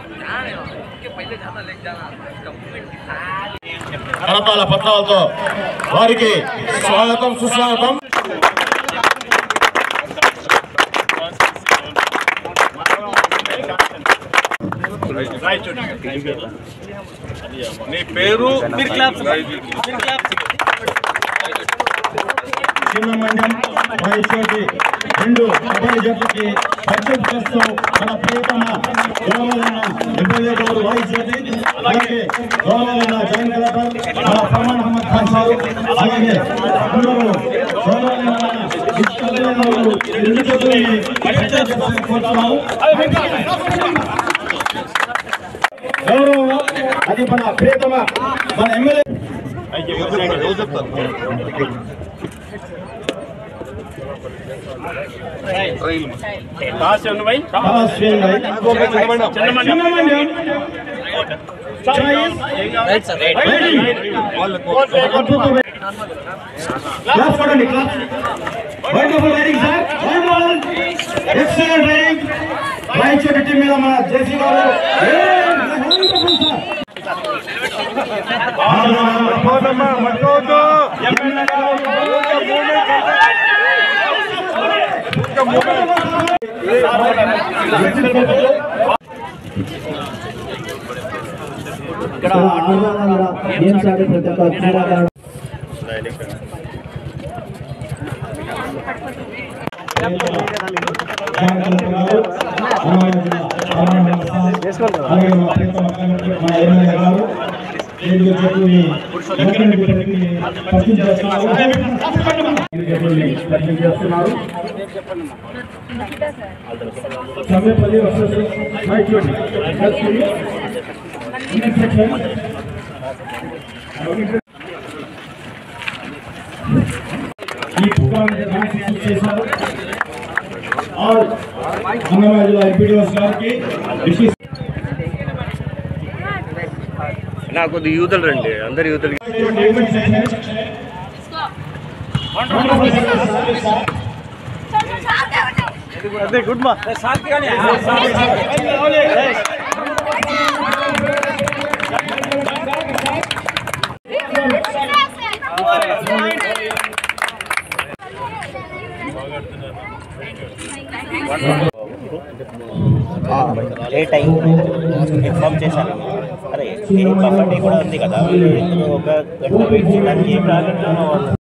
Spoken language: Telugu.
కరతాల పత్రాలతో వారికి స్వాగతం సుస్వాగతం నీ పేరు చిన్నమండ్యం వైశ్యోటి రెండు కబడ్డీ జట్లకి పరిచయం చేస్తూ మన ప్రియతమ గౌరవమైన ఎమ్మెల్యే గారు వైశ్యోటి అలాగే గౌరవమైన జైన్ కలెక్టర్ మన ఫర్మాన్ అహ్మద్ ఖాన్ సార్ అలాగే అందరూ గౌరవమైన ఇష్టమైన ఈ రెండు జట్లని పరిచయం చేయాలని కోరుతున్నాము. గౌరవం అది మన ప్రియతమ మన MLA Kashi Bhai Kashmir right. Chinnamandyam. Choice. అద్భుతం. క్లాస్ కొట్టండి, class. Wonderful riding, sir. Wonderful. Excellent riding. Rayachoti team మీద మన జేసీ గారు ఏ, wonderful, sir. ఇక్కడ ఆడవాళ్ళ గేమ్స్ ఆడే ప్రతి ఒక్క క్రీడాకారుడు చేస్తున్నారు సమయపల్లి వర్సెస్ మైచోటి నెక్స్ట్ సెక్షన్ ఈ ప్రోగ్రామ్ చేశారు ఆల్ అన్నమయ్య జిల్లా ఎంపీడీఓస్ గారికి విశేష నాకు కొద్ది యూతలు రండి అందరు యూతలు అదే గుడ్ మా లేట్ అయింది ఇన్ఫామ్ చేశాను అరే ఏ బఫర్ డే కూడా ఉంది కదా ఒక గంట వెయిట్ చేయడానికి